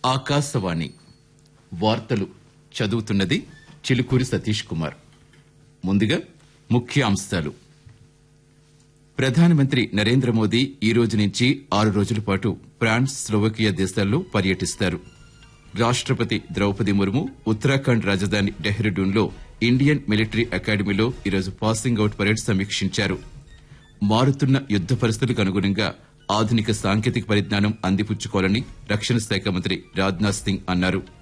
ఆకాశవాణి వార్తలు చదువుతున్నది చిలుకూరి సతీష్ కుమార్ ముందుగా ముఖ్య అంశాలు ప్రధానమంత్రి నరేంద్ర మోదీ ఈ రోజు నుంచి ఆరు రోజుల పాటు ఫ్రాన్స్ స్లోవకియా దేశాల్లో పర్యటిస్తారు రాష్టపతి ద్రౌపది ముర్ము ఉత్తరాఖండ్ రాజధాని డెహ్రాడూన్లో ఇండియన్ మిలిటరీ అకాడమీలో ఈరోజు పాసింగ్ అవుట్ పరేడ్ సమీక్షించారు మారుతున్న యుద్ద పరిస్థితులకు అనుగుణంగా ఆధునిక సాంకేతిక పరిజ్ఞానం అందిపుచ్చుకోవాలని రక్షణ శాఖ మంత్రి రాజ్నాథ్ సింగ్ అన్నారు